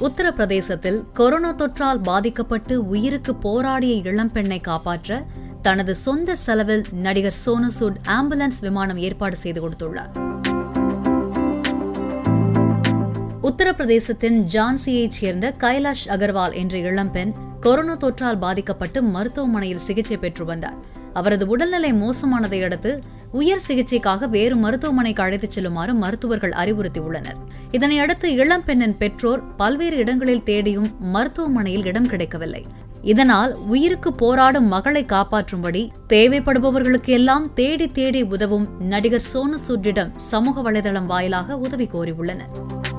உத்தரப்பிரதேசத்தில் கொரோனா தொற்றால் பாதிக்கப்பட்டு உயிருக்கு போராடிய இளம்பெண்ணை காப்பாற்ற தனது சொந்த செலவில் நடிகர் சோனு சூட் ஆம்புலன்ஸ் விமானம் ஏற்பாடு செய்து கொடுத்துள்ளார் உத்தரப்பிரதேசத்தின் ஜான்சியைச் சேர்ந்த கைலாஷ் அகர்வால் என்ற இளம்பெண் கொரோனா தொற்றால் பாதிக்கப்பட்டு மருத்துவமனையில் சிகிச்சை பெற்று வந்தார் அவரது உடல்நிலை மோசமானதை அடுத்து உயர் சிகிச்சைக்காக வேறு மருத்துவமனைக்கு அழைத்துச் செல்லுமாறு மருத்துவர்கள் அறிவுறுத்தியுள்ளனர் இதனையடுத்து இளம்பெண்ணின் பெற்றோர் பல்வேறு இடங்களில் தேடியும் மருத்துவமனையில் இடம் கிடைக்கவில்லை இதனால் உயிருக்கு போராடும் மகளை காப்பாற்றும்படி தேவைப்படுபவர்களுக்கு எல்லாம் தேடி தேடி உதவும் நடிகர் சோனு சூட்டிடம் சமூக வலைதளம் வாயிலாக உதவி கோரியுள்ளனர்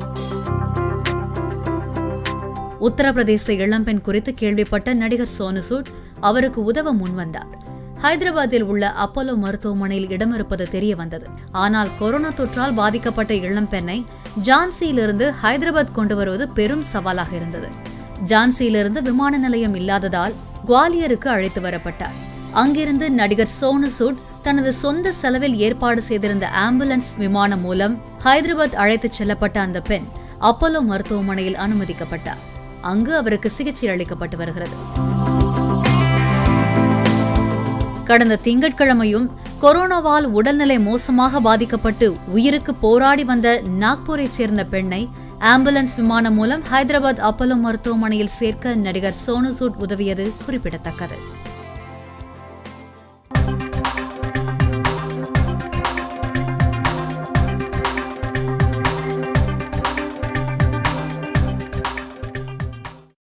உத்தரப்பிரதேச இளம்பெண் குறித்து கேள்விப்பட்ட நடிகர் சோனு சூட் அவருக்கு உதவ முன்வந்தார் ஹைதராபாத்தில் உள்ள அப்போலோ மருத்துவமனையில் இடமிருப்பது தெரிய வந்தது ஆனால் கொரோனா தொற்றால் பாதிக்கப்பட்ட இளம்பெண்ணை ஜான்சியிலிருந்து ஹைதராபாத் கொண்டு வருவது பெரும் சவாலாக இருந்தது ஜான்சியிலிருந்து விமான நிலையம் இல்லாததால் குவாலியருக்கு அழைத்து வரப்பட்டார் அங்கிருந்து நடிகர் சோனு சூட் தனது சொந்த செலவில் ஏற்பாடு செய்திருந்த ஆம்புலன்ஸ் விமானம் மூலம் ஹைதராபாத் அழைத்துச் செல்லப்பட்ட அந்த பெண் அப்போலோ மருத்துவமனையில் அனுமதிக்கப்பட்டார் அங்கு அவருக்கு சிகிச்சை அளிக்கப்பட்டு வருகிறது கடந்த திங்கட்கிழமையும் கொரோனாவால் உடல்நிலை மோசமாக பாதிக்கப்பட்டு உயிருக்கு போராடி வந்த நாக்பூரைச் சேர்ந்த பெண்ணை ஆம்புலன்ஸ் விமானம் மூலம் ஹைதராபாத் அப்போலோ மருத்துவமனையில் சேர்க்க நடிகர் சோனு சூட் உதவியது குறிப்பிடத்தக்கது